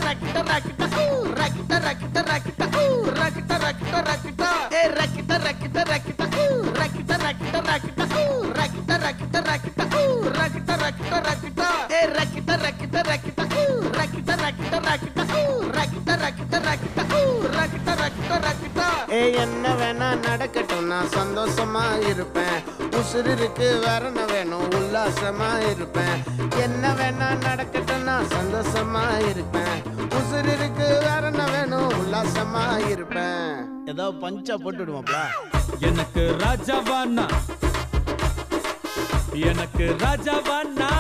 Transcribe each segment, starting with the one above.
ரக்கிட்ட ரக்கிட்ட ஊ, ரக்கிட்ட ரக்கிட்ட ரக்கிட்ட ஊ, ரக்கிட்ட ரக்கிட்ட ரக்கிட்ட ஏ ரக்கிட்ட ரக்கிட்ட ரக்கிட்ட ஊ, ரக்கிட்ட ரக்கிட்ட ரக்கிட்ட ஊ, ரக்கிட்ட ரக்கிட்ட ரக்கிட்ட ஊ, ரக்கிட்ட ரக்கிட்ட ரக்கிட்ட ஏ ரக்கிட்ட ரக்கிட்ட ரக்கிட்ட ஊ, ரக்கிட்ட ரக்கிட்ட ரக்கிட்ட ஊ, ரக்கிட்ட ரக்கிட்ட ரக்கிட்ட ஊ, ரக்கிட்ட ரக்கிட்ட ரக்கிட்ட ஏ என்ன வேணா நடக்கட்டும் நான் சந்தோஷமா இருப்பேன் உசுறு இருக்கு வேற என்ன வேணும் உல்லாசமா இருப்பேன் என்ன வேணா நடக்கட்டும் நான் சந்தோஷமா இருப்பேன் உசுறு இருக்கு வேற என்ன வேணும் உல்லாசமா இருப்பேன் ஏதாவது பஞ்சா போட்டு விடுவாப்ல எனக்கு ராஜாவானா எனக்கு ராஜாவானா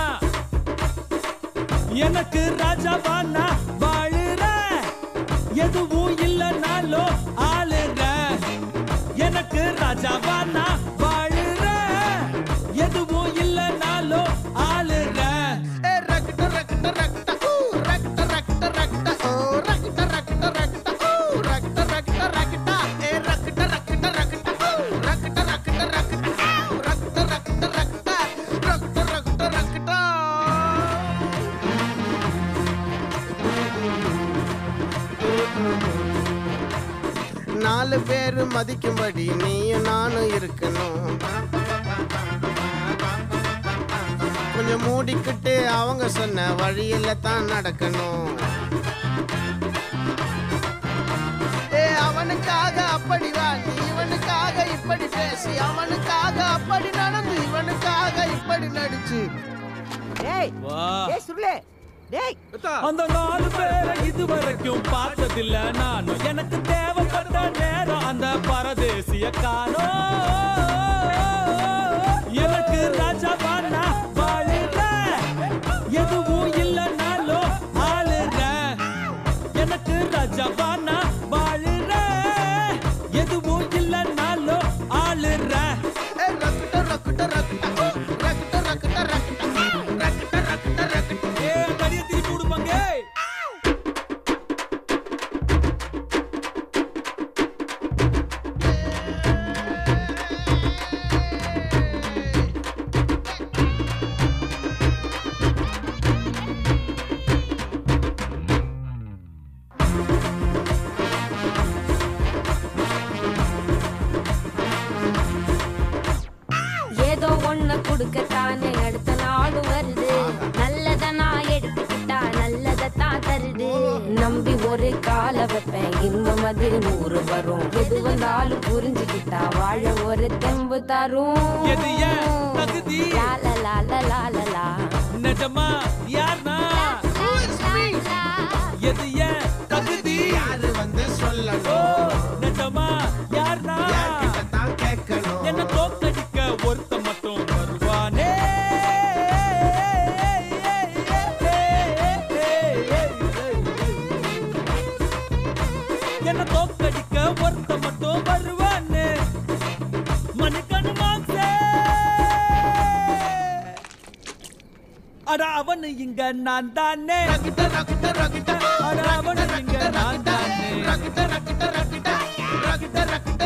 எனக்கு ராஜாவானா வாழுற எதுவும் இல்லைனாலும் ஆளுற எனக்கு ராஜாவானா வாழுற எதுவும் இல்லைனாலும் ஆளுற ஏ ரக்கிட்ட ரக்கிட்ட ரக்கிட்ட ஊ, ரக்கிட்ட ரக்கிட்ட ரக்கிட்ட ஓ, ரக்கிட்ட ரக்கிட்ட ரக்கிட்ட ஊ, ரக்கிட்ட ரக்கிட்ட ரக்கிட்ட ஏ ரக்கிட்ட ரக்கிட்ட ரக்கிட்ட ஊ, ரக்கிட்ட ரக்கிட்ட ரக்கிட்ட ஊ, ரக்கிட்ட ரக்கிட்ட ரக்கிட்ட ரக்கிட்ட ரக்கிட்ட ரக்கிட்ட நாலு பேர் மதிக்கும்படி நீயும் நானும் இருக்கணும் கொஞ்சம் மூடிக்கிட்டு அவங்க சொன்ன வழியில தான் நடக்கணும் ஏ அவனுக்காக அப்படி வா நீ இவனுக்காக இப்படி பேசி அவனுக்காக அப்படி நடந்து இவனுக்காக இப்படி நடிச்சு டேய் வா டேய் சுருளே டேய் அந்த நாலு பேரை இதுவரைக்கும் பார்த்ததில்ல நானும் எனக்கு தேவைப்பட்ட நேரம் அந்த பரதேசிய காணோம் எனக்கு ராஜாவானா வாழுற எதுவும் இல்லைனாலும் ஆளுற எனக்கு ராஜாவானா வாழுற எதுவும் இல்லைனாலும் ஆளுற ஏ ரக்கிட்ட ரக்கிட்ட ரக்கிட்ட ஊ, ரக்கிட்ட ரக்கிட்ட ரக்கிட்ட ஊ, ரக்கிட்ட ரக்கிட்ட ரக்கிட்ட ஏ கடிய திருப்பி விடுப்பாங்க ஏதோ ஒண்ணு கொடுக்கத்தானே அடுத்த நாள் வருது நல்லத நான் எடுத்துக்கிட்டா நல்லதத்தான் தருது நம்பி ஒரு கால வைப்பேன் இன்பம் அது நூறு வரும் எது வந்தாலும் புரிஞ்சுக்கிட்டா வாழ ஒரு தெம்பு தரும் எது ஏன் தகுதி? லால லால லால லா நிஜமா யார்னா எது ஏன் தகுதி யாரு வந்து ஓ சொல்லணும் நிஜமா யார்னா யார்கிட்ட தான் கேட்கணும் என்ன தோக்கடிக்க ஒருத்த மட்டும் வருவானே என்ன தோக்கடிக்க ஒருத்த மட்டும் வருவானே மணிக்கணு மாசே அட அவனு இங்க நான் தானே ரக்கிட்ட ரக்கிட்ட ரக்கிட்ட அட அவனு இங்க நான் தானே ரக்கிட்ட ரக்கிட்ட ரக்கிட்ட ரக்கிட்ட ரக்கிட்ட